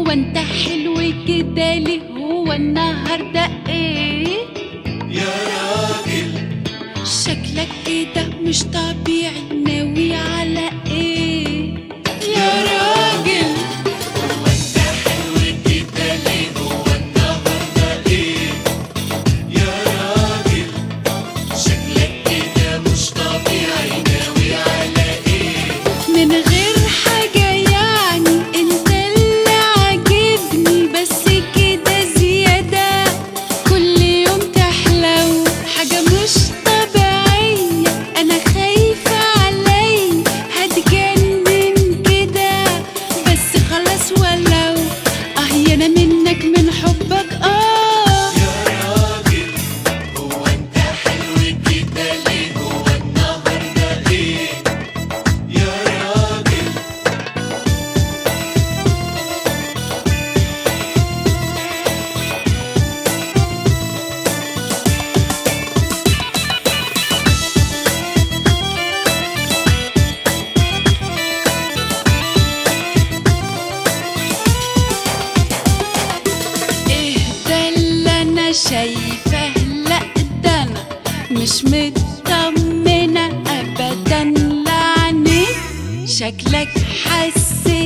هو انت حلو كده ليه هو النهارده ايه يا راجل شكلك كده مش طبيعي ناوي على ايه يا راجل هو انت حلو كده ليه هو النهارده ايه يا راجل شكلك كده مش طبيعي ناوي على ايه من غير حاجة يعني انت اللي عاجبني بس كده زيادة كل يوم تحلو حاجة مش طبيعية انا خايفة علي هتجنن كده بس خلاص ولو اه انا منك من حبك اه يا راجل هو انت حلو كده ليه هو النهارده ايه يا راجل ايه ده اللي انا شايفاه لا ده انا مش مطمنة ابدا لعني شكلك حسيت